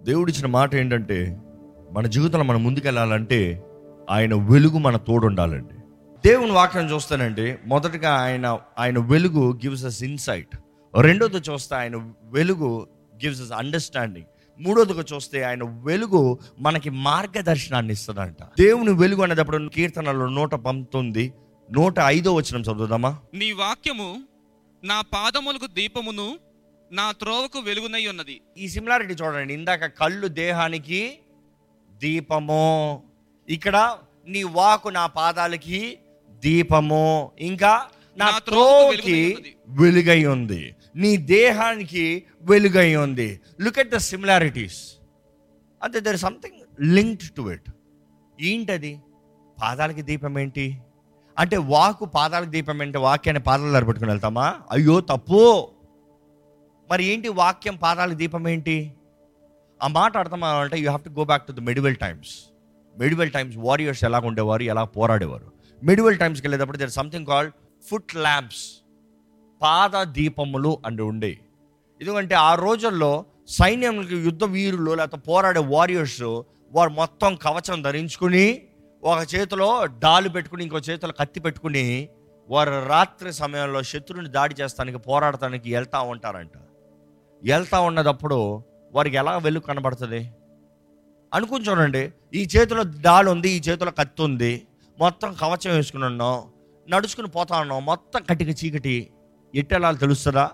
దేవుడిచ్చిన మాట ఏంటంటే మన జీవితంలో మనం ముందుకెళ్ళాలంటే ఆయన వెలుగు మన తోడు ఉండాలండి దేవుని వాక్యం చూస్తానండి మొదటగా ఆయన ఆయన వెలుగు గివ్స్ అస్ ఇన్సైట్ రెండోది చూస్తే ఆయన వెలుగు గివ్స్ అస్ అండర్స్టాండింగ్ మూడోదిగా చూస్తే ఆయన వెలుగు మనకి మార్గదర్శనాన్ని ఇస్తుందంట దేవుని వెలుగు అనేటప్పుడు కీర్తనలో నూట పంతొమ్మిది నూట ఐదో వచ్చిన చదువుదామా నీ వాక్యము నా పాదములకు దీపమును నా త్రోవకు వెలుగునై ఉన్నది ఈ సిమిలారిటీ చూడండి ఇందాక కళ్ళు దేహానికి దీపము ఇక్కడ నీ వాకు నా పాదాలకి దీపము ఇంకా నా నా త్రోవకు త్రోకి వెలుగై ఉన్నది. వెలుగై ఉంది నీ దేహానికి వెలుగై ఉంది లుక్ ఎట్ ద సిమిలారిటీస్ అంటే there something linked to it ఏంటది పాదాలకి దీపం ఏంటి అంటే వాకు పాదాలకు దీపం ఏంటి వాక్యాన్ని పాదాలు దగ్గర పెట్టుకుని వెళ్తామా అయ్యో తప్పు మరి ఏంటి వాక్యం పాదాలకు దీపం ఏంటి ఆ మాట అర్థమవుతుంటే you have to go back to the medieval times medieval times warriors ఎలా ఉండేవారు ఎలా పోరాడేవారు మెడివల్ టైమ్స్కి వెళ్ళేటప్పుడు there something called foot lamps పాద దీపములు అని ఉండే ఎందుకంటే ఆ రోజుల్లో సైన్యంకి యుద్ధ వీరులు లేకపోతే పోరాడే వారియర్స్ వారు మొత్తం కవచం ధరించుకుని ఒక చేతిలో డాలు పెట్టుకుని ఇంకో చేతిలో కత్తి పెట్టుకుని వారు రాత్రి సమయంలో శత్రువుని దాడి చేస్తానికి పోరాడటానికి వెళ్తా ఉంటారంట వెళ్తా ఉన్నదప్పుడు వారికి ఎలా వెలుగు కనబడుతుంది అనుకుని చూడండి ఈ చేతిలో డాలు ఉంది ఈ చేతిలో కత్తి ఉంది మొత్తం కవచం వేసుకుని ఉన్నాం నడుచుకుని పోతా ఉన్నాం మొత్తం కటిక చీకటి ఎట్టెలాలు తెలుస్తుందా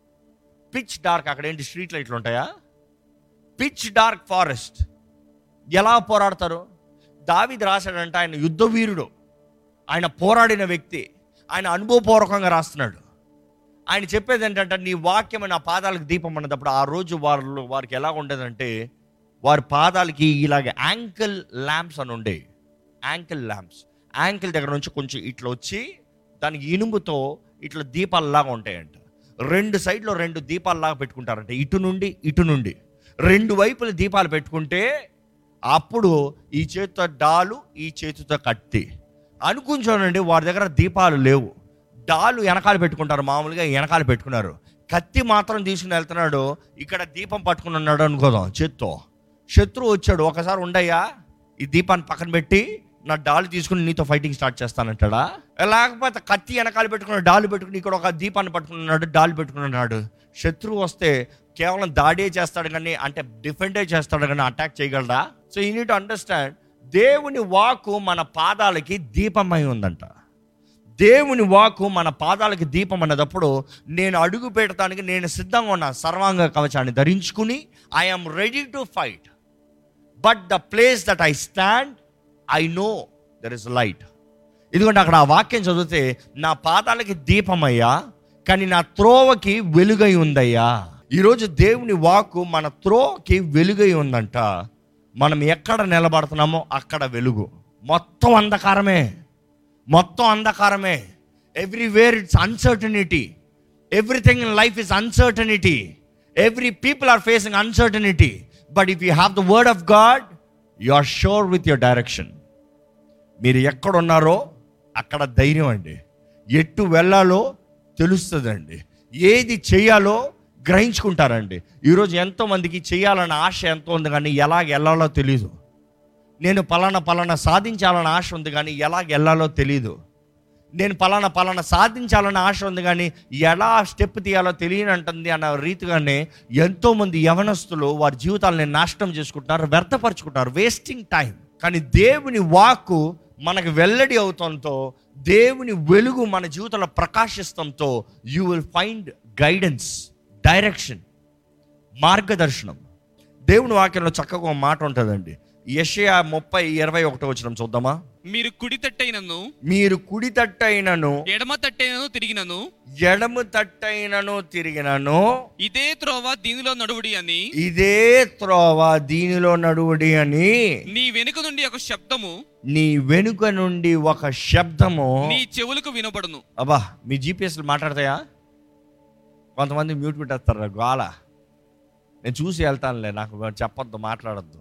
పిచ్ డార్క్ అక్కడ ఏంటి స్ట్రీట్ లైట్లు ఉంటాయా పిచ్ డార్క్ ఫారెస్ట్ ఎలా పోరాడతారు దావిది రాశాడంటే ఆయన యుద్ధ వీరుడు ఆయన పోరాడిన వ్యక్తి ఆయన అనుభవపూర్వకంగా రాస్తున్నాడు ఆయన చెప్పేది ఏంటంటే నీ వాక్యం నా పాదాలకు దీపం అన్నప్పుడు ఆ రోజు వారు వారికి ఎలా ఉండేదంటే వారి పాదాలకి ఇలాగ యాంకిల్ ల్యాంప్స్ అని ఉండే యాంకిల్ ల్యాంప్స్ యాంకిల్ దగ్గర నుంచి కొంచెం ఇట్లా వచ్చి దానికి ఇనుముతో ఇట్లా దీపాలలాగా ఉంటాయంట రెండు సైడ్లో రెండు దీపాలలాగా పెట్టుకుంటారంట ఇటు నుండి ఇటు నుండి రెండు వైపుల దీపాలు పెట్టుకుంటే అప్పుడు ఈ చేతితో డాలు ఈ చేతితో కత్తి అనుకుని చూడండి వారి దగ్గర దీపాలు లేవు డాలు వెనకాల పెట్టుకుంటారు మామూలుగా వెనకాల పెట్టుకున్నారు కత్తి మాత్రం తీసుకుని వెళ్తున్నాడు ఇక్కడ దీపం పట్టుకుని ఉన్నాడు అనుకోదాం చేత్తో శత్రువు వచ్చాడు ఒకసారి ఉండయ్యా ఈ దీపాన్ని పక్కన పెట్టి నా డాలు తీసుకుని నీతో ఫైటింగ్ స్టార్ట్ చేస్తానంటాడా లేకపోతే కత్తి వెనకాల పెట్టుకున్న డాలు పెట్టుకుని ఇక్కడ ఒక దీపాన్ని పట్టుకున్నాడు డాలు పెట్టుకున్నాడు శత్రువు వస్తే కేవలం దాడే చేస్తాడు కానీ అంటే డిఫెండే చేస్తాడు కానీ అటాక్ చేయగలడా సో యూ నీట్ అండర్స్టాండ్ దేవుని వాకు మన పాదాలకి దీపమై ఉందంట దేవుని వాకు మన పాదాలకి దీపం అన్నదప్పుడు నేను అడుగు పెట్టడానికి నేను సిద్ధంగా ఉన్నా సర్వాంగ కవచాన్ని ధరించుకుని I'm ready to fight but the place that I stand I know there is light ఎందుకంటే అక్కడ ఆ వాక్యం చదివితే నా పాదాలకి దీపమయ్యా కానీ నా త్రోవకి వెలుగై ఉందయ్యా ఈరోజు దేవుని వాక్కు మన త్రోవకి వెలుగై ఉందంట మనం ఎక్కడ నిలబడుతున్నామో అక్కడ వెలుగు మొత్తం అంధకారమే మొత్తం అంధకారమే everywhere it's uncertainty everything in life is uncertainty every people are facing uncertainty but if you have the word of God you are sure with your direction మీరు ఎక్కడున్నారో అక్కడ ధైర్యం అండి ఎటు వెళ్ళాలో తెలుస్తుందండి ఏది చేయాలో గ్రహించుకుంటారండి ఈరోజు ఎంతో మందికి చేయాలన్న ఆశ ఎంతో ఉంది కానీ ఎలాగ వెళ్ళాలో తెలీదు నేను పలానా పలానా సాధించాలన్న ఆశ ఉంది కానీ ఎలాగ వెళ్ళాలో తెలీదు నేను పలానా పలానా సాధించాలన్న ఆశ ఉంది కానీ ఎలా స్టెప్ తీయాలో తెలియనంటుంది అన్న రీతిగానే ఎంతోమంది యవనస్తులు వారి జీవితాలని నాశనం చేసుకుంటున్నారు వ్యర్థపరుచుకుంటారు వేస్టింగ్ టైం కానీ దేవుని వాక్కు మనకు వెల్లడి అవుతంతో దేవుని వెలుగు మన జీవితంలో ప్రకాశిస్తంతో you will find guidance direction మార్గదర్శనం దేవుని వాక్యంలో చక్కగా ఒక మాట ఉంటుందండి యషయా ముప్పై ఇరవై ఒకటో వచ్చిన చూద్దామా మీరు కుడి తట్టైనను మీరు కుడి తట్టైనను ఎడమ తట్టైనను తిరిగినను ఎడము తట్టైనను తిరిగినను ఇదే త్రోవ దీనిలో నడువుడి అని ఇదే త్రోవ దీనిలో నడువుడి అని నీ వెనుక నుండి ఒక శబ్దము నీ వెనుక నుండి ఒక శబ్దము నీ చెవులకు వినబడును అబ్బా మీ జీపీఎస్లు మాట్లాడతాయా కొంతమంది మ్యూట్ పెట్టేస్తారు గోల నేను చూసి వెళ్తానులే నాకు చెప్పొద్దు మాట్లాడొద్దు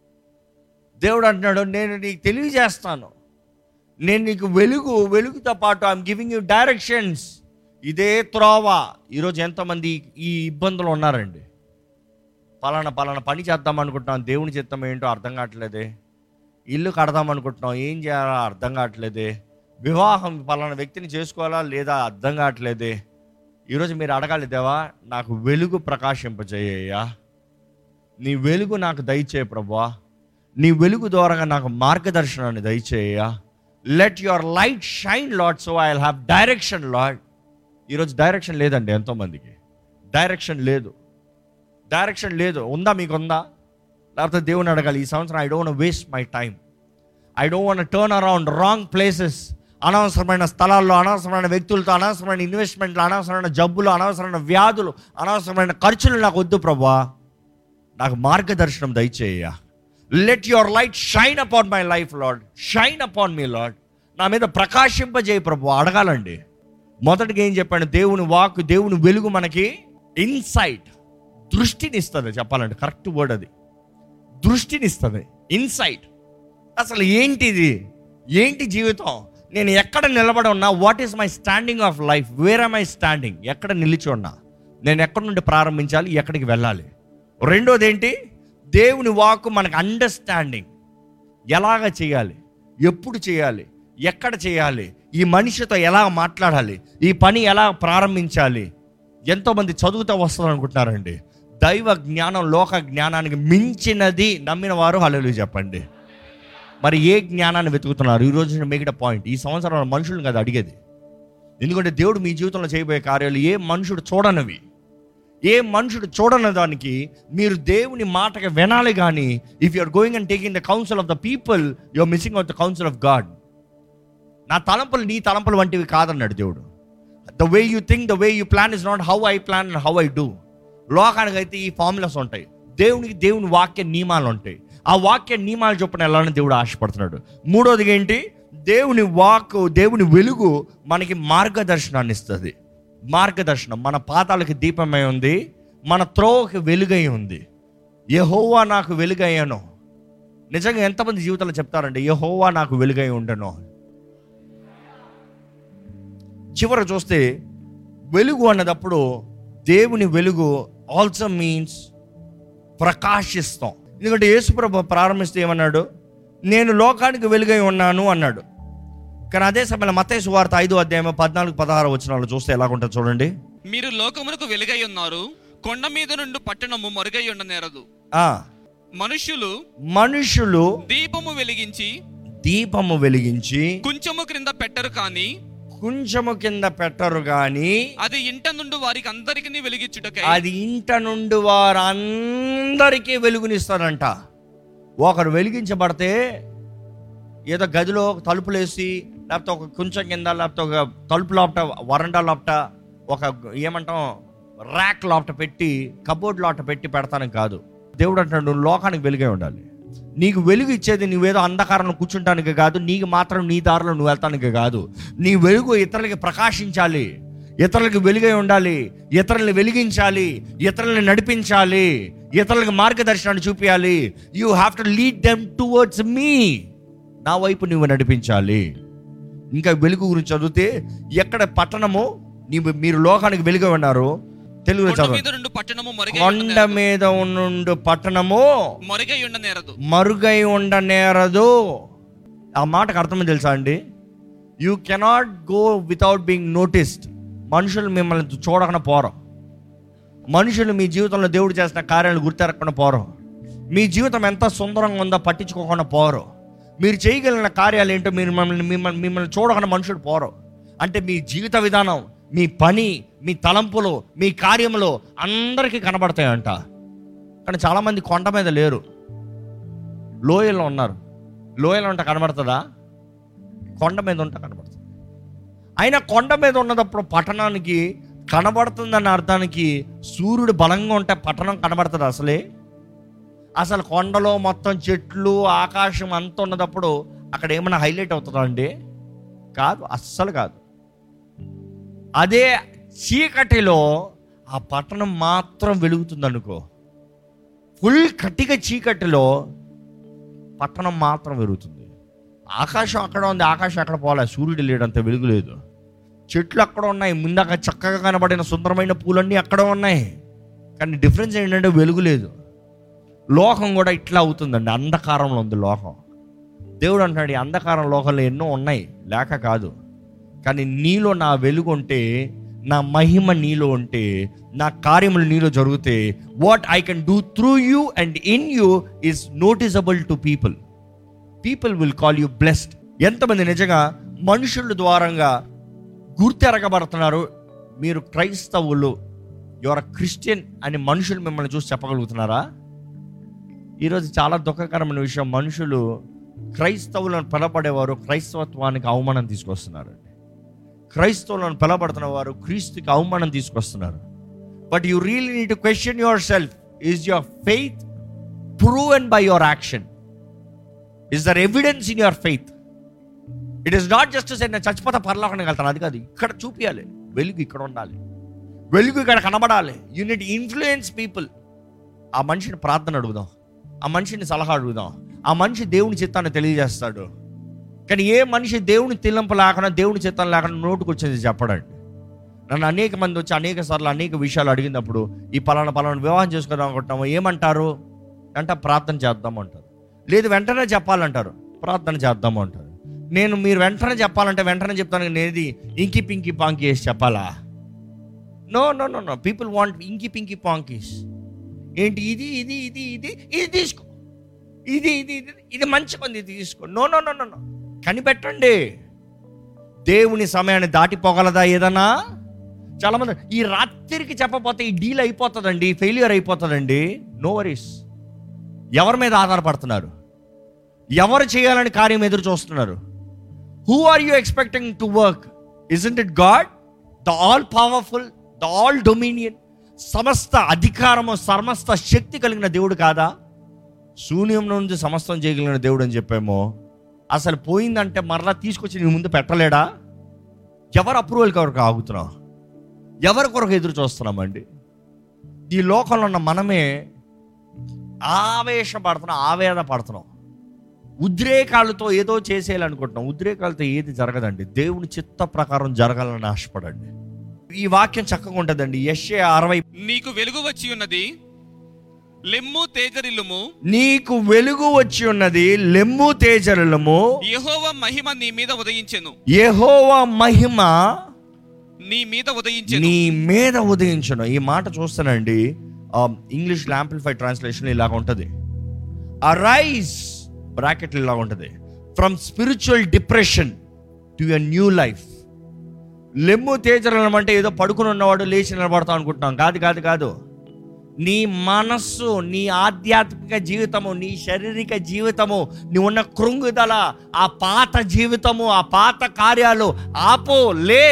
దేవుడు అంటున్నాడు నేను నీకు తెలియజేస్తాను నేను నీకు వెలుగు వెలుగుతో పాటు ఐఎమ్ గివింగ్ యూ డైరెక్షన్స్ ఇదే త్రోవ ఈరోజు ఎంతోమంది ఈ ఇబ్బందులు ఉన్నారండి పలానా పలానా పని చేద్దాం అనుకుంటున్నాం దేవుని చిత్తం ఏంటో అర్థం కావట్లేదే ఇల్లు కడదాం అనుకుంటున్నాం ఏం చేయాలో అర్థం కావట్లేదే వివాహం పలానా వ్యక్తిని చేసుకోవాలా లేదా అర్థం కావట్లేదే ఈరోజు మీరు అడగాలి దేవా నాకు వెలుగు ప్రకాశింపజేయ్యా నీ వెలుగు నాకు దయచేయ ప్రభా నీ వెలుగు ద్వారా నాకు మార్గదర్శనాన్ని దయచేయ్యా let your light shine Lord so I have direction Lord ఈరోజు డైరెక్షన్ లేదండి ఎంతోమందికి డైరెక్షన్ లేదు డైరెక్షన్ లేదు ఉందా మీకు ఉందా లేకపోతే దేవుని అడగాలి ఈ సంవత్సరం I don't waste my time I don't want turn around wrong places అనవసరమైన స్థలాల్లో అనవసరమైన వ్యక్తులతో అనవసరమైన ఇన్వెస్ట్మెంట్లు అనవసరమైన జబ్బులు అనవసరమైన వ్యాధులు అనవసరమైన ఖర్చులు నాకు వద్దు ప్రభా నాకు మార్గదర్శనం దయచేయ let your light shine upon my life Lord shine upon me Lord నా మీద ప్రకాశింపజేయ ప్రభు అడగాలండి మొదటిగా ఏం చెప్పాను దేవుని వాక్ దేవుని వెలుగు మనకి ఇన్సైట్ దృష్టిని ఇస్తుంది చెప్పాలంటే కరెక్ట్ వర్డ్ అది దృష్టిని ఇస్తుంది ఇన్సైట్ అసలు ఏంటిది ఏంటి జీవితం నేను ఎక్కడ నిలబడి ఉన్నా what is my standing of life where are my standing ఎక్కడ నిలిచి ఉన్నా నేను ఎక్కడి నుండి ప్రారంభించాలి ఎక్కడికి వెళ్ళాలి రెండోది ఏంటి దేవుని వాక్ మనకు అండర్స్టాండింగ్ ఎలాగ చేయాలి ఎప్పుడు చేయాలి ఎక్కడ చేయాలి ఈ మనిషితో ఎలా మాట్లాడాలి ఈ పని ఎలా ప్రారంభించాలి ఎంతోమంది చదువుతూ వస్తారు అనుకుంటున్నారండి దైవ జ్ఞానం లోక జ్ఞానానికి మించినది నమ్మిన వారు హల్లెలూయా చెప్పండి మరి ఏ జ్ఞానాన్ని వెతుకుతున్నారు ఈ రోజు మేకిట పాయింట్ ఈ సంవత్సరం మనుషులను కదా అడిగేది ఎందుకంటే దేవుడు మీ జీవితంలో చేయబోయే కార్యాలు ఏ మనుషుడు చూడనివి ఏ మనుషుడు చూడని దానికి మీరు దేవుని మాటకి వినాలి కానీ if you're going and taking the counsel of the people you're missing out the counsel of God నా తలంపులు నీ తలంపులు వంటివి కాదన్నాడు దేవుడు the way you think the way you plan is not how I plan and how I do లోకానికి అయితే ఈ ఫార్ములాస్ ఉంటాయి దేవునికి దేవుని వాక్య నియమాలు ఉంటాయి ఆ వాక్య నియమాలు చొప్పున వెళ్ళాలని దేవుడు ఆశపడుతున్నాడు మూడోది ఏంటి దేవుని వాక్ దేవుని వెలుగు మనకి మార్గదర్శనాన్ని ఇస్తుంది మార్గదర్శనం మన పాతాలకి దీపమై ఉంది మన త్రోవకి వెలుగై ఉంది యెహోవా నాకు వెలుగయ్యాను నిజంగా ఎంతమంది జీవితంలో చెప్తారండి యెహోవా నాకు వెలుగై ఉండను చివర చూస్తే వెలుగు అన్నదప్పుడు దేవుని వెలుగు ఆల్సో మీన్స్ ప్రకాశిస్తాం ఎందుకంటే యేసుప్రభు ప్రారంభిస్తే ఏమన్నాడు నేను లోకానికి వెలుగై ఉన్నాను అన్నాడు కానీ అదే సమయంలో మతేసు వార్త ఐదు అధ్యాయం పద్నాలుగు పదహారు వచ్చిన చూస్తే ఎలాగుంటుంది చూడండి మీరు లోకమునకు వెలుగై ఉన్నారు కొండ మీద నుండి పట్టణము మరుగై ఉండనేరదు ఆ మనుష్యులు మనుషులు దీపము వెలిగించి దీపము వెలిగించి కొంచెము క్రింద పెట్టరు కానీ కొంచెము కింద పెట్టరు గాని అది ఇంట నుండి వారికి అందరికి వెలిగించుటకై అది ఇంట నుండి వారందరికీ వెలుగునిస్తాడంట ఒకరు వెలిగించబడితే ఏదో గదిలో తలుపులు వేసి లేకపోతే ఒక కొంచెం కింద లేకపోతే ఒక తలుపు లోపట వరండా లోపట ఒక ఏమంటాం ర్యాక్ లోపట పెట్టి కబోర్డ్ లోపట పెట్టి పెడతాను కాదు దేవుడు అంటాడు నువ్వు లోకానికి వెలుగే ఉండాలి నీకు వెలుగు ఇచ్చేది నువ్వేదో అంధకారంలో కూర్చుంటానికి కాదు నీకు మాత్రం నీ దారిలో నువ్వు వెళ్తానికి కాదు నీ వెలుగు ఇతరులకి ప్రకాశించాలి ఇతరులకు వెలుగై ఉండాలి ఇతరులను వెలిగించాలి ఇతరులను నడిపించాలి ఇతరులకు మార్గదర్శనాన్ని చూపించాలి you have to lead them towards me నా వైపు నువ్వు నడిపించాలి ఇంకా వెలుగు గురించి చదివితే ఎక్కడ పట్టణము నీవు మీరు లోకానికి వెలుగు ఉన్నారు తెలుగులో కొండ చదవండి మీద నుండి పట్టణము మరుగై కొండ ఉండనేరదు. మీద నుండి పట్టణము మరుగై ఉండనేరదు మరుగై ఉండనేరదు ఆ మాటకు అర్థం తెలుసా అండి you cannot go without being noticed మనుషులు మిమ్మల్ని చూడకుండా పోరు మనుషులు మీ జీవితంలో దేవుడు చేసిన కార్యాలు గుర్తెరగకుండా పోరు మీ జీవితం ఎంత సుందరంగా ఉందో పట్టించుకోకుండా పోరు మీరు చేయగలిగిన కార్యాలు ఏంటో మీరు మిమ్మల్ని మిమ్మల్ని మిమ్మల్ని చూడకుండా మనుషులు పోరు అంటే మీ జీవిత విధానం మీ పని మీ తలంపులు మీ కార్యములు అందరికీ కనబడతాయంట కానీ చాలామంది కొండ మీద లేరు లోయల్లో ఉన్నారు లోయలో ఉంటే కనబడుతుందా కొండ మీద ఉంటే కనబడుతుంది అయినా కొండ మీద ఉన్నదప్పుడు పట్టణానికి కనబడుతుందన్న అర్థానికి సూర్యుడు బలంగా ఉంటే పట్టణం కనబడుతుంది అసలే అసలు కొండలో మొత్తం చెట్లు ఆకాశం అంత ఉన్నదప్పుడు అక్కడ ఏమైనా హైలైట్ అవుతుందా అండి కాదు అస్సలు కాదు అదే చీకటిలో ఆ పట్టణం మాత్రం వెలుగుతుంది అనుకో ఫుల్ కట్టిగా చీకటిలో పట్టణం మాత్రం వెలుగుతుంది ఆకాశం అక్కడ ఉంది ఆకాశం అక్కడ పోలే సూర్యుడు లేడంత వెలుగు లేదు చెట్లు అక్కడ ఉన్నాయి ముందాక చక్కగా కనబడిన సుందరమైన పూలన్నీ అక్కడ ఉన్నాయి కానీ డిఫరెన్స్ ఏంటంటే వెలుగు లేదు లోకం కూడా ఇట్లా అవుతుందండి అంధకారంలో ఉంది లోకం దేవుడు అంటున్నాడు ఈ అంధకారం లోకంలో ఎన్నో ఉన్నాయి లేక కాదు కానీ నీలో నా వెలుగు ఉంటే నా మహిమ నీలో ఉంటే నా కార్యములు నీలో జరిగితే what I can do through you and in you is noticeable to people people will call you blessed ఎంతమంది నిజంగా మనుషుల ద్వారంగా గుర్తెరగబడుతున్నారు మీరు క్రైస్తవులు యువర్ క్రిస్టియన్ అని మనుషులు మిమ్మల్ని చూసి చెప్పగలుగుతున్నారా ఈరోజు చాలా దుఃఖకరమైన విషయం మనుషులు క్రైస్తవులను పిలబడేవారు క్రైస్తవత్వానికి అవమానం తీసుకొస్తున్నారు క్రైస్తవులను పిలబడుతున్న వారు క్రీస్తుకి అవమానం తీసుకొస్తున్నారు but you really need to question yourself is your faith proven by your action is there evidence in your faith it is not just say నేను చచ్చిపోతా పరలోకానికి వెళ్తాను అది కాదు ఇక్కడ చూపించాలి వెలుగు ఇక్కడ ఉండాలి వెలుగు ఇక్కడ కనబడాలి యూనిట్ ఇన్ఫ్లుయెన్స్ పీపుల్ ఆ మనిషిని ప్రార్థన అడుగుదాం ఆ మనిషిని సలహా అడుగుదాం ఆ మనిషి దేవుని చిత్తాన్ని తెలియజేస్తాడు కానీ ఏ మనిషి దేవుని తిల్లంపు లేకుండా దేవుని చిత్తం లేకుండా నోటుకు వచ్చేది చెప్పడండి నన్ను అనేక మంది వచ్చి అనేక సార్లు అనేక విషయాలు అడిగినప్పుడు ఈ పలానా పలానా వివాహం చేసుకుందాం అనుకుంటున్నాము ఏమంటారు అంటే ప్రార్థన చేద్దాం అంటారు లేదు వెంటనే చెప్పాలంటారు ప్రార్థన చేద్దాం అంటారు నేను మీరు వెంటనే చెప్పాలంటే వెంటనే చెప్తాను నేది ఇంకి పింకి పాంకి వేసి చెప్పాలా no no no no people want ఇంకి పింకి పాంకీస్ ఏంటి ఇది ఇది ఇది ఇది ఇది తీసుకో ఇది ఇది ఇది ఇది మంచి పని ఇది తీసుకో no no no no no కనిపెట్టండి దేవుని సమయాన్ని దాటిపోగలదా ఏదన్నా చాలా మంది ఈ రాత్రికి చెప్పపోతే ఈ డీల్ అయిపోతుందండి ఫెయిల్యూర్ అయిపోతుందండి నో వరీస్ ఎవరి మీద ఆధారపడుతున్నారు ఎవరు చేయాలని కార్యం ఎదురు చూస్తున్నారు who are you expecting to work isn't it God the all powerful the all dominion సమస్త అధికారము సమస్త శక్తి కలిగిన దేవుడు కాదా శూన్యం నుంచి సమస్తం చేయగలిగిన దేవుడు అని చెప్పామో అసలు పోయిందంటే మరలా తీసుకొచ్చి నీ ముందు పెట్టలేడా ఎవరు అప్రూవల్ కొరకు ఆగుతున్నాం ఎవరి కొరకు ఎదురు చూస్తున్నామండి ఈ లోకంలో ఉన్న మనమే ఆవేశపడుతున్నాం ఆవేదన పడుతున్నాం ఉద్రేకాలతో ఏదో చేసేయాలనుకుంటున్నాం ఉద్రేకాలతో ఏది జరగదండి దేవుని చిత్త ప్రకారం జరగాలని ఆశపడండి ఈ వాక్యం చక్కగా ఉంటుందండి యశ్య అరవై నీకు వెలుగు వచ్చి ఉన్నది లెమ్ము తేజరిల్లుము నీకు వెలుగు వచ్చి ఉన్నది లెమ్ము తేజరులము యెహోవా మహిమ నీ మీద ఉదయించెను యెహోవా మహిమ నీ మీద ఉదయించెను నీ మీద ఉదయించను ఈ మాట చూస్తానండి ఇంగ్లీష్ ల్యాంప్లిఫై ట్రాన్స్లేషన్ ఇలాగ ఉంటుంది అరైజ్ బ్రాకెట్ ఇలా ఉంటుంది from spiritual depression to a new life లెమ్ము తేజరలం అంటే ఏదో పడుకుని ఉన్నవాడు లేచి నిలబడతాం అనుకుంటున్నాం కాదు కాదు కాదు నీ మనస్సు నీ ఆధ్యాత్మిక జీవితము నీ శారీరక జీవితము నీ ఉన్న కృంగుదల ఆ పాత జీవితము ఆ పాత కార్యాలు ఆపో లే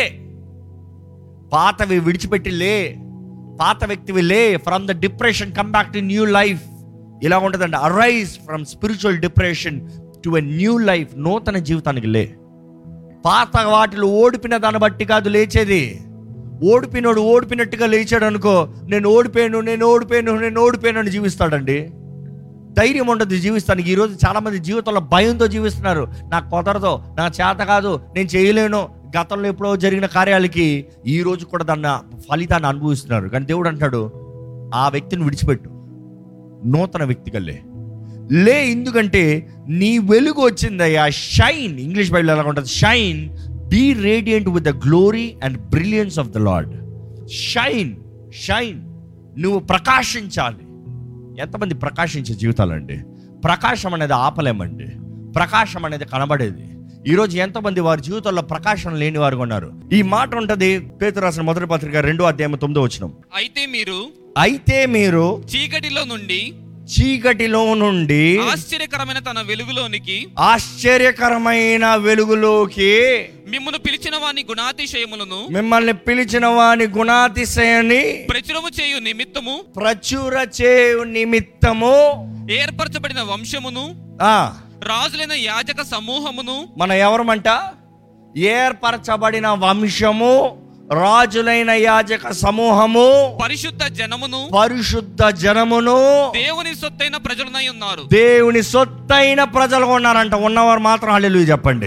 పాతవి విడిచిపెట్టి లే పాత వ్యక్తివి లే from the depression come back to new life ఇలా ఉంటుందండి arise from spiritual depression to a new life నూతన జీవితానికి లే పాత వాటిలో ఓడిపిన దాన్ని బట్టి కాదు లేచేది ఓడిపినోడు ఓడిపినట్టుగా లేచాడు అనుకో నేను ఓడిపోయాను నేను ఓడిపోయాను నేను ఓడిపోయాను అని జీవిస్తాడండి ధైర్యం ఉండదు జీవిస్తానికి ఈరోజు చాలా మంది జీవితంలో భయంతో జీవిస్తున్నారు నాకు కుదరదు నా చేత కాదు నేను చేయలేను గతంలో ఎప్పుడో జరిగిన కార్యాలకి ఈ రోజు కూడా దాన్ని ఫలితాన్ని అనుభవిస్తున్నారు కానీ దేవుడు అంటాడు ఆ వ్యక్తిని విడిచిపెట్టు నూతన వ్యక్తిగా లే లే ఎందుకంటే నీ వెలుగు వచ్చిందయ్యా షైన్ ఇంగ్లీష్ బైబిల్ ఎలా ఉంటుంది shine be radiant with the glory and brilliance of the lord shine shine నువ్వు ప్రకాశించాలి ఎంతమంది ప్రకాశించే జీవితాలండి ప్రకాశం అనేది ఆపలేమండి ప్రకాశం అనేది కనబడేది ఈరోజు ఎంతమంది వారి జీవితంలో ప్రకాశం లేని వారు ఉన్నారు ఈ మాట ఉంటది పేతురు రాసిన మొదటి పత్రిక రెండో అధ్యాయం తొమ్మిదో వచ్చిన అయితే మీరు అయితే మీరు చీకటిలో నుండి చీకటిలో నుండి ఆశ్చర్యకరమైన తన వెలుగులోనికి ఆశ్చర్యకరమైన వెలుగులోకి మిమ్మల్ని పిలిచిన వాని గుణాతిశయములను మిమ్మల్ని పిలిచిన వాని గుణాతిశయాన్ని ప్రచురము చేయు నిమిత్తము ప్రచుర చేయు నిమిత్తము ఏర్పరచబడిన వంశమును ఆ రాజులైన యాజక సమూహమును మన ఎవరమంట ఏర్పరచబడిన వంశము రాజులైన యాజక సమూహము పరిశుద్ధ జనమును పరిశుద్ధ జనమును దేవుని సొత్తైన ప్రజలనై ఉన్నారు దేవుని సొత్తైన ప్రజలు ఉన్నారంట ఉన్నవారు మాత్రం హల్లెలూయా చెప్పండి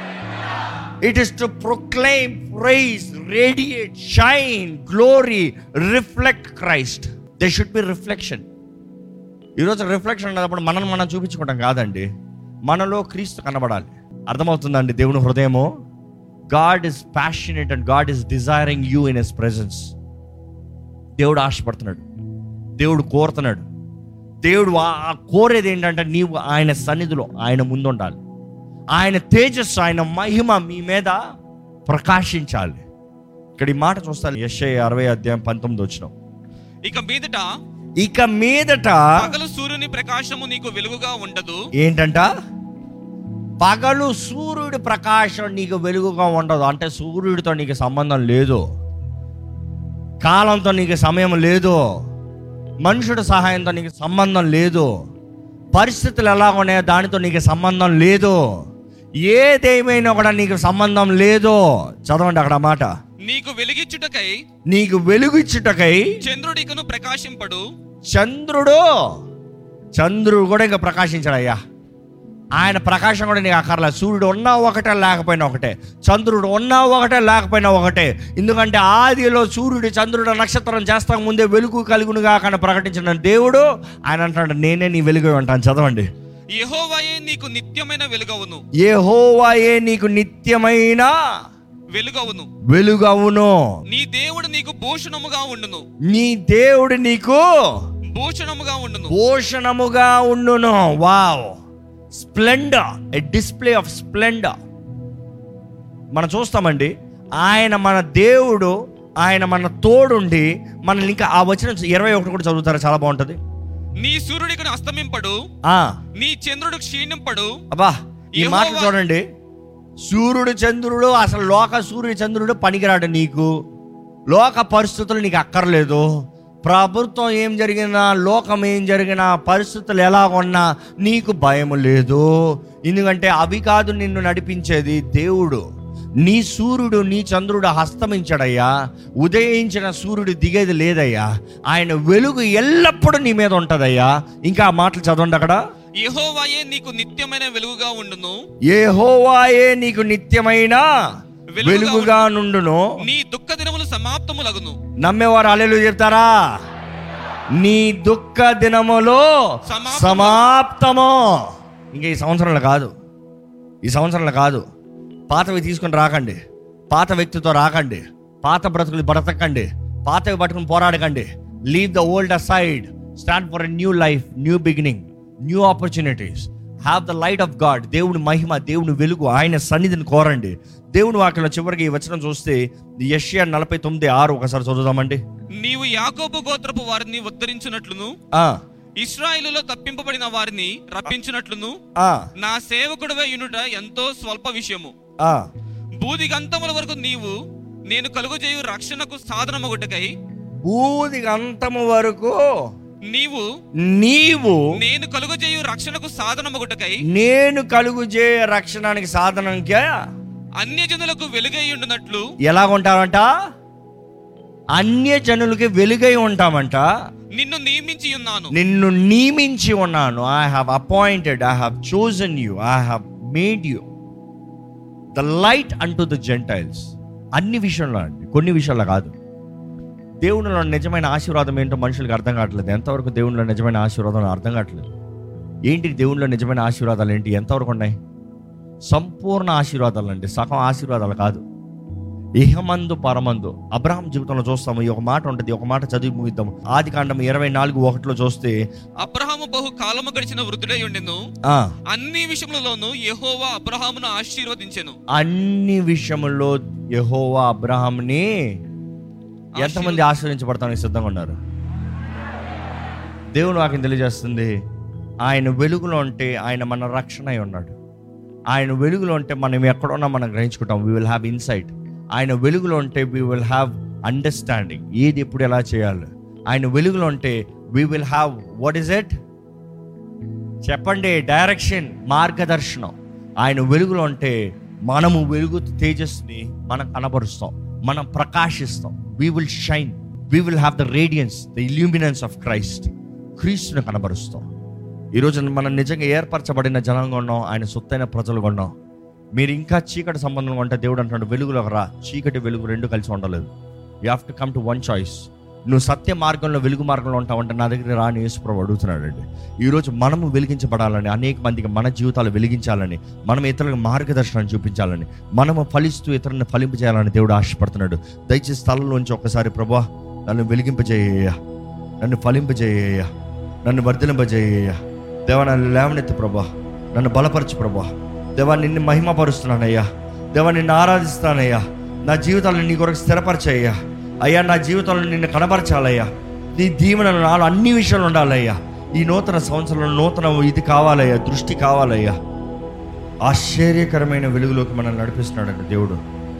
it is to proclaim praise radiate shine glory reflect Christ they should be reflection ఈరోజు రిఫ్లెక్షన్ అన్నప్పుడు మనం మనం చూపించుకోవడం కాదండి మనలో క్రీస్తు కనబడాలి అర్థమవుతుందండి దేవుని హృదయము God is passionate and God is desiring you in his presence దేవుడు ఆశపడుతున్నాడు దేవుడు కోరుతున్నాడు దేవుడు ఆ- ఆ కోరేది ఏంటంటే నీవు ఆయన సన్నిధిలో ఆయన ముందు ఉండాలి ఆయన తేజస్సు ఆయన మహిమ మీ మీద ప్రకాశించాలి ఇక్కడ ఈ మాట చూస్తాను యశ్ఐ అరవై అధ్యాయం పంతొమ్మిది వచ్చిన ఇక మీదట ఇక మీదట పగలు సూర్యుని ప్రకాశము నీకు వెలుగుగా ఉండదు ఏంటంట పగలు సూర్యుడి ప్రకాశం నీకు వెలుగుగా ఉండదు అంటే సూర్యుడితో నీకు సంబంధం లేదు కాలంతో నీకు సమయం లేదు మనుషుడి సహాయంతో నీకు సంబంధం లేదు పరిస్థితులు ఎలా ఉన్నాయో దానితో నీకు సంబంధం లేదు ఏదేమైనా కూడా నీకు సంబంధం లేదు చదవండి అక్కడ ఆ మాట నీకు వెలిగిచ్చుటకై నీకు వెలుగిచ్చుటకై చంద్రుడికను ప్రకాశింపడు చంద్రుడు చంద్రుడు కూడా ఇంకా ప్రకాశించాడయ్యా ఆయన ప్రకాశం కూడా నీకు అక్కర్లే సూర్యుడు ఉన్నా ఒకటే లేకపోయినా ఒకటే చంద్రుడు ఉన్నా ఒకటే లేకపోయినా ఒకటే ఎందుకంటే ఆదిలో సూర్యుడు చంద్రుడు నక్షత్రం చేస్తా ముందే వెలుగు కలుగునుగా కానీ ప్రకటించిన దేవుడు ఆయన అంటాడు నేనే నీ వెలుగు అంటాను చదవండి యెహోవాయే నీకు నిత్యమైన వెలుగవును ఏ హోవాయే నీకు నిత్యమైన వెలుగవును వెలుగవును నీ దేవుడు నీకు భూషణముగా ఉండును నీ దేవుడు నీకు భూషణముగా ఉండును భూషణముగా ఉండును wow splendour a display of splendour మనం చూస్తామండి ఆయన మన దేవుడు ఆయన మన తోడుండి మనల్ని ఇంకా ఆ వచ్చిన ఇరవై ఒకటి కూడా చదువుతారు చాలా బాగుంటది నీ సూర్యుడికి అస్తమింపడు ఆ నీ చంద్రుడు క్షీణింపడు అబ్బా ఈ మాట యెహోవా- చూడండి సూర్యుడు చంద్రుడు అసలు లోక సూర్యుడు చంద్రుడు పనికిరాడు నీకు లోక పరిస్థితులు నీకు అక్కర్లేదు ప్రభుత్వం ఏం జరిగినా లోకం ఏం జరిగినా పరిస్థితులు ఎలా ఉన్నా నీకు భయం లేదు ఎందుకంటే అవి కాదు నిన్ను నడిపించేది దేవుడు నీ సూర్యుడు నీ చంద్రుడు హస్తమించాడయ్యా ఉదయించిన సూర్యుడు దిగేది లేదయ్యా ఆయన వెలుగు ఎల్లప్పుడూ నీ మీద ఉంటదయ్యా ఇంకా ఆ మాటలు చదవండి అక్కడ యెహోవాయే నీకు నిత్యమైన వెలుగుగా ఉండును యెహోవాయే నీకు నిత్యమైన వెలుగుగా వెలుగుగా నుండును నీ దుఃఖ దినములు సమాప్తములగును నమ్మేవారు అల్లెలు చెప్తారా నీ దుఃఖ దినములో సమాప్తము. సమాప్తము ఇంకా ఈ సంవత్సరంలో కాదు ఈ సంవత్సరంలో కాదు పాతవి తీసుకొని రాకండి పాత వ్యక్తితో రాకండి పాత బ్రతుకులు బ్రతకండి పాతవి పట్టుకుని పోరాడకండి leave the old aside stand for a new life new beginning new opportunities have the light of God దేవుని మహిమ దేవుని వెలుగు ఆయన సన్నిధిని కోరండి దేవుని వాక్యంలో చివరికి ఈ వచనం చూస్తే యష్యా నలభై తొమ్మిది ఆరు ఒకసారి చదువుదామండి నీవు యాకోబు గోత్రపు వారిని ఉద్ధరించినట్లును ఆ, ఇస్రాయిలులో తప్పింపబడిన వారిని రప్పించినట్లును ఆ, నా సేవకుడవై యునుట ఎంతో స్వల్ప విషయము ఆ. బూదిగంతముల వరకు నీవు నేను కలుగుజేయు రక్షణకు సాధనమగుటకై బూది అంతము వరకు నీవు నీవు నేను కలుగుజేయు రక్షణకు సాధనమగుటకై నేను కలుగు చే రక్షణానికి సాధనంగా అన్యజనులకు వెలుగై ఉండునట్లు ఎలా ఉంటామంట అన్య జనులకి వెలుగై ఉంటామంట నిన్ను నియమించి ఉన్నాను నిన్ను నియమించి ఉన్నాను I have appointed I have chosen you I have made you the light unto the Gentiles అన్ని విషయంలో అండి కొన్ని విషయాల్లో కాదు దేవునిలో నిజమైన ఆశీర్వాదం ఏంటో మనుషులకు అర్థం కావట్లేదు ఎంతవరకు దేవునిలో నిజమైన ఆశీర్వాదం అర్థం కావట్లేదు ఏంటి దేవునిలో నిజమైన ఆశీర్వాదాలు ఏంటి ఎంతవరకు ఉన్నాయి సంపూర్ణ ఆశీర్వాదాలు అండి సగం ఆశీర్వాదాలు కాదు ఇహమందు పరమందు అబ్రహాం జీవితంలో చూస్తాము ఈ ఒక మాట ఉంటుంది ఒక మాట చదివి ముగిద్దాం ఆది కాండం ఇరవై నాలుగు ఒకటిలో చూస్తే అబ్రహాము బహు కాలము గడిచిన వృద్ధుడై ఉండెను ఆ అన్ని విషయములలోనూ యెహోవా అబ్రహామును ఆశీర్వదించెను అన్ని విషయముల్లో యెహోవా అబ్రహాంని ఎంతమంది ఆశ్రయించబడతానికి సిద్ధంగా ఉన్నారు దేవుడు వాక్యం తెలియజేస్తుంది ఆయన వెలుగులో ఉంటే ఆయన మన రక్షణ అయి ఉన్నాడు ఆయన వెలుగులో ఉంటే మనం ఎక్కడున్నా మనం గ్రహించుకుంటాం వీ విల్ హ్యావ్ ఇన్సైట్ ఆయన వెలుగులో ఉంటే వీ విల్ హ్యావ్ అండర్స్టాండింగ్ ఏది ఎప్పుడు ఎలా చేయాలి ఆయన వెలుగులో ఉంటే we will have what is it చెప్పండి డైరెక్షన్ మార్గదర్శనం ఆయన వెలుగులో ఉంటే మనము వెలుగు తేజస్ని మనం కనబరుస్తాం మనం ప్రకాశిస్తాం we will shine we will have the radiance the illuminance of Christ క్రీస్తుని కనబరుస్తాం ఈరోజు మనం నిజంగా ఏర్పరచబడిన జనంగా ఉన్నాం ఆయన సొత్తైన ప్రజలుగా ఉన్నాం మీరు ఇంకా చీకటి సంబంధంగా ఉంటే దేవుడు అంటున్నాడు వెలుగులోకి రా చీకటి వెలుగు రెండు కలిసి ఉండలేదు you have to come to one choice నువ్వు సత్య మార్గంలో వెలుగు మార్గంలో ఉంటావంటే నా దగ్గర రాని యేసుప్రభు అడుగుతున్నాడండి ఈరోజు మనము వెలిగించబడాలని అనేక మందికి మన జీవితాలు వెలిగించాలని మనం ఇతరులకు మార్గదర్శనం చూపించాలని మనము ఫలిస్తూ ఇతరులను ఫలింపజేయాలని దేవుడు ఆశపడుతున్నాడు దయచేసి స్థలంలోంచి ఒక్కసారి ప్రభా నన్ను వెలిగింపజేయ నన్ను ఫలింపజేయ నన్ను వర్ధలింపజేయ దేవా నన్ను లేవనెత్తి ప్రభా నన్ను బలపరచు ప్రభా దేవా నిన్ను మహిమపరుస్తున్నానయ్యా దేవా నిన్ను ఆరాధిస్తానయ్యా నా జీవితాలను నీ కొరకు స్థిరపరచయ్యా అయ్యా నా జీవితంలో నిన్ను కనపరచాలయ్యా నీ దీవెన నాలో అన్ని విషయాలు ఉండాలయ్యా ఈ నూతన సంవత్సరంలో నూతన ఇది కావాలయ్యా దృష్టి కావాలయ్యా ఆశ్చర్యకరమైన వెలుగులోకి మనల్ని నడిపిస్తున్నాడండి దేవుడు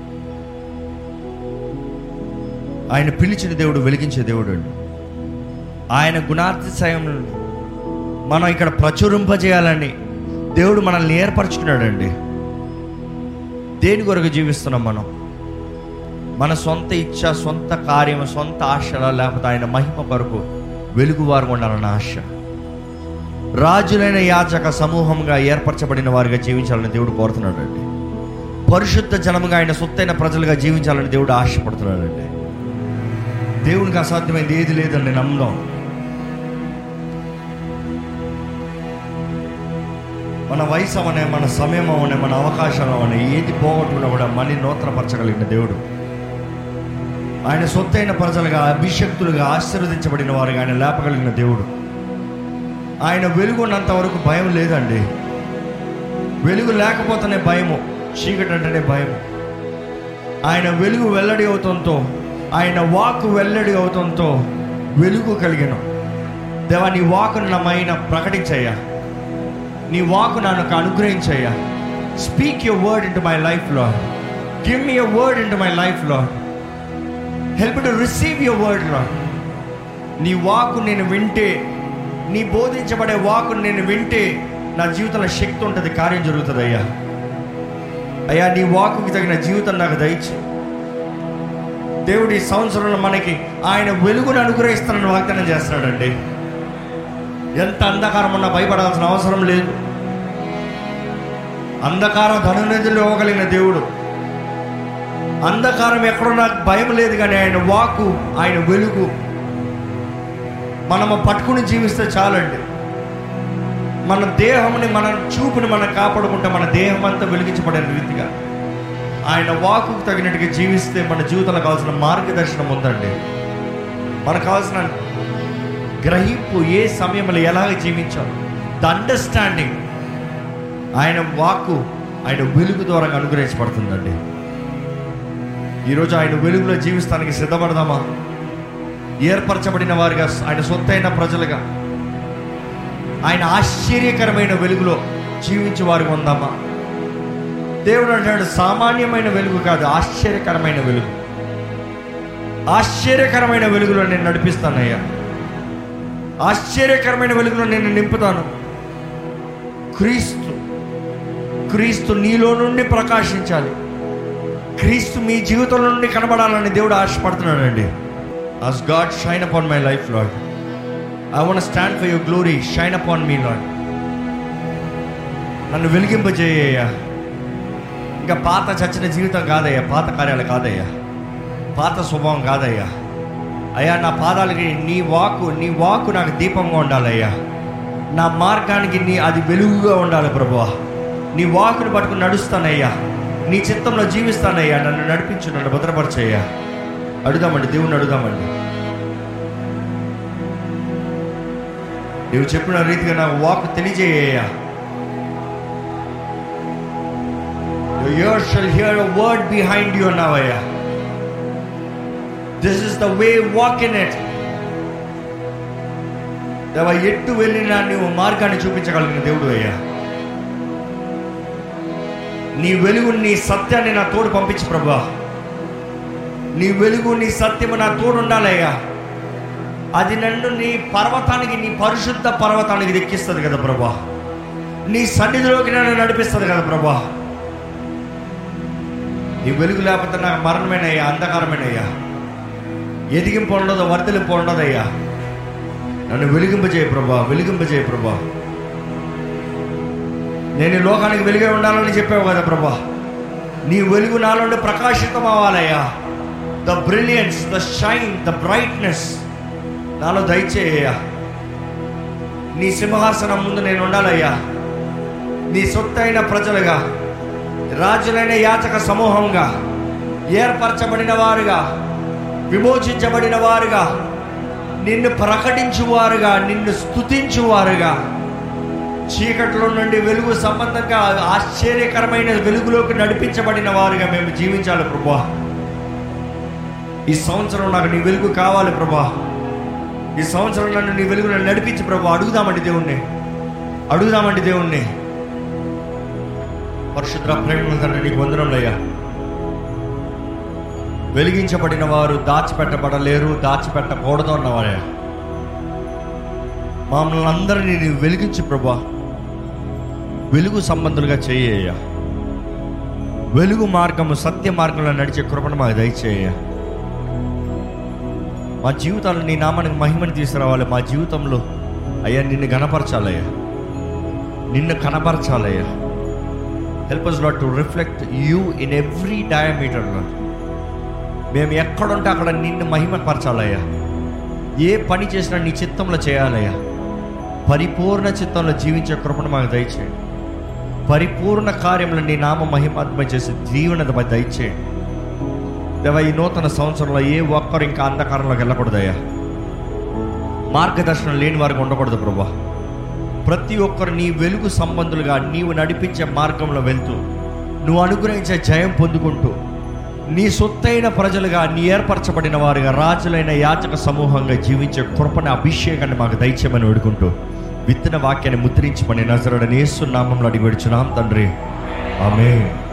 ఆయన పిలిచిన దేవుడు వెలిగించే దేవుడు అండి ఆయన గుణాతిశయం మనం ఇక్కడ ప్రచురింపజేయాలని దేవుడు మనల్ని ఏర్పరచుకున్నాడండి దేని కొరకు జీవిస్తున్నాం మనం మన సొంత ఇచ్చ సొంత కార్యం సొంత ఆశల లేకపోతే ఆయన మహిమ కొరకు వెలుగువారు ఉండాలన్న ఆశ రాజులైన యాచక సమూహంగా ఏర్పరచబడిన వారిగా జీవించాలని దేవుడు కోరుతున్నాడండి పరిశుద్ధ జనముగా ఆయన సొత్తైన ప్రజలుగా జీవించాలని దేవుడు ఆశపడుతున్నాడండి దేవునికి అసాధ్యమైంది ఏది లేదని నేను నమ్మడం మన వయసు అవనే మన సమయం అవనే మన అవకాశం అవనే ఏది పోగొట్టుకున్నా కూడా మళ్ళీ నూతనపరచగలిగిన దేవుడు ఆయన సొత్తైన ప్రజలుగా అభిషక్తులుగా ఆశీర్వదించబడిన వారుగా ఆయన లేపగలిగిన దేవుడు ఆయన వెలుగున్నంత వరకు భయం లేదండి వెలుగు లేకపోతేనే భయము చీకటి అంటేనే భయము ఆయన వెలుగు వెల్లడి అవుతంతో ఆయన వాక్ వెల్లడి అవుతంతో వెలుగు కలిగిన దేవా నీ వాకును నా మైన ప్రకటించయ్యా నీ వాకు నాకు అనుగ్రహించయ్యా speak your word into my life లో give me your word into my life లో help to receive your word లో నీ వాకు నేను వింటే నీ బోధించబడే వాకును నేను వింటే నా జీవితంలో శక్తి ఉంటుంది కార్యం జరుగుతుంది అయ్యా అయ్యా నీ వాకుకి తగిన జీవితం నాకు దయచి దేవుడి సంవత్సరంలో మనకి ఆయన వెలుగును అనుగ్రహిస్తానని వాగ్దానం చేస్తున్నాడండి ఎంత అంధకారం ఉన్నా భయపడాల్సిన అవసరం లేదు అంధకారం ధనునిధులు ఇవ్వగలిగిన దేవుడు అంధకారం ఎక్కడున్నా భయం లేదు కానీ ఆయన వాకు ఆయన వెలుగు మనము పట్టుకుని జీవిస్తే చాలండి మన దేహంని మన చూపుని మనం కాపాడుకుంటే మన దేహం అంతా వెలిగించబడే రీతిగా ఆయన వాకుకు తగినట్టుగా జీవిస్తే మన జీవితంలో కావాల్సిన మార్గదర్శనం ఉందండి మనకు కావాల్సిన గ్రహింపు ఏ సమయంలో ఎలాగ జీవించాలి ద అండర్స్టాండింగ్ ఆయన వాక్కు ఆయన వెలుగు ద్వారా అనుగ్రహించబడుతుందండి ఈరోజు ఆయన వెలుగులో జీవిస్తానికి సిద్ధపడదామా ఏర్పరచబడిన వారిగా ఆయన సొత్తైన ప్రజలుగా ఆయన ఆశ్చర్యకరమైన వెలుగులో జీవించే వారికి ఉందామా దేవుడు అంటాడు సామాన్యమైన వెలుగు కాదు ఆశ్చర్యకరమైన వెలుగు ఆశ్చర్యకరమైన వెలుగులో నేను నడిపిస్తానయ్యా ఆశ్చర్యకరమైన వెలుగులో నేను నింపుతాను క్రీస్తు క్రీస్తు నీలో నుండి ప్రకాశించాలి క్రీస్తు మీ జీవితంలో నుండి కనబడాలని దేవుడు ఆశపడుతున్నాడండి as God shine upon my life lord I want stand for your glory shine upon me lord నన్ను వెలిగింపజేయ్యా ఇంకా పాత చచ్చిన జీవితం కాదయ్యా పాత కార్యాలు కాదయ్యా పాత స్వభావం కాదయ్యా అయ్యా నా పాదాలకి నీ వాకు నీ వాకు నాకు దీపంగా ఉండాలయ్యా నా మార్గానికి నీ అది వెలుగుగా ఉండాలి ప్రభువా నీ వాకుని పట్టుకుని నడుస్తానయ్యా నీ చిత్తంలో జీవిస్తానయ్యా నన్ను నడిపించు నన్ను భద్రపరచయ్యా అడుగుదామండి దేవుణ్ణి అడుగుదామండి నువ్వు చెప్పిన రీతిగా నాకు వాక్ తెలియజేయ్యా Your ears shall hear a word behind you now, అయ్యా this is the way walk in it దేవా ఎట్టు వెళ్ళినా నువ్వు మార్గాన్ని చూపించగలిగిన దేవుడు అయ్యా నీ వెలుగు నీ సత్యాన్ని నా తోడు పంపించు ప్రభా నీ వెలుగు నీ సత్యము నా తోడు ఉండాలయ్యా అది నన్ను నీ పర్వతానికి నీ పరిశుద్ధ పర్వతానికి దెక్కిస్తుంది కదా ప్రభా నీ సన్నిధిలోకి నన్ను నడిపిస్తుంది కదా ప్రభా నీ వెలుగు లేకపోతే నాకు మరణమేనయ్యా అంధకారమేనయ్యా ఎదిగింపు ఉండదు వర్ధలింపు ఉండదయ్యా నన్ను వెలిగింపజేయ ప్రభా వెలిగింపజేయ ప్రభా నేను ఈ లోకానికి వెలుగే ఉండాలని చెప్పావు కదా ప్రభా నీ వెలుగు నాలో ప్రకాశితం అవ్వాలయ్యా the brilliance the shine the brightness నాలో దయచేయ్యా నీ సింహాసనం ముందు నేను ఉండాలయ్యా నీ సొత్తైన ప్రజలుగా రాజులైన యాచక సమూహంగా ఏర్పరచబడిన వారుగా విమోచించబడిన వారుగా నిన్ను ప్రకటించువారుగా నిన్ను స్తుతించువారుగా చీకట్లో నుండి వెలుగు సంబంధంగా ఆశ్చర్యకరమైన వెలుగులోకి నడిపించబడిన వారుగా మేము జీవించాలి ప్రభా ఈ సంవత్సరం నాకు నీ వెలుగు కావాలి ప్రభా ఈ సంవత్సరం నన్ను నీ వెలుగులో నడిపించి ప్రభా అడుగుదామండి దేవుణ్ణి అడుగుదామండి దేవుణ్ణి పరిశుద్ర ప్రేమ తండ్రి నీకు వందరంలయ్యా వెలిగించబడిన వారు దాచిపెట్టబడలేరు దాచిపెట్టకూడదు అన్నవారే మమ్మల్ని అందరినీ నీవు వెలిగించు ప్రభా వెలుగు సంబంధులుగా చేయ వెలుగు మార్గము సత్య మార్గంలో నడిచే కృపను మాకు దయచేయ మా జీవితాలు నీ నామానికి మహిమని తీసుకురావాలి మా జీవితంలో అయ్యా నిన్ను గణపరచాలయ్యా నిన్ను కనపరచాలయ్యా help us not to reflect you in every diameter మేము ఎక్కడుంటే అక్కడ నిన్ను మహిమపరచాలయ్యా ఏ పని చేసినా నీ చిత్తంలో చేయాలయ్యా పరిపూర్ణ చిత్తంలో జీవించే కృపను మాకు దయచేయండి పరిపూర్ణ కార్యంలో నీ నామ మహిమాత్మ చేసే దీవెన మాకు దయచేయండి దేవా ఈ నూతన సంవత్సరంలో ఏ ఒక్కరు ఇంకా అంధకారంలోకి వెళ్ళకూడదయ్యా మార్గదర్శనం లేని వారికి ఉండకూడదు ప్రభా ప్రతి ఒక్కరు నీ వెలుగు సంబంధులుగా నీవు నడిపించే మార్గంలో వెళ్తూ నువ్వు అనుగ్రహించే జయం పొందుకుంటూ నీ సొత్తైన ప్రజలుగా నీ ఏర్పరచబడిన వారుగా రాజులైన యాచక సమూహంగా జీవించే కృపణ అభిషేకాన్ని మాకు దయచేయమని వేడుకుంటూ విత్తన వాక్యాన్ని ముద్రించమని నజరడని యేసు నామంలో అడిగి పెడుచున్నాం తండ్రి ఆమె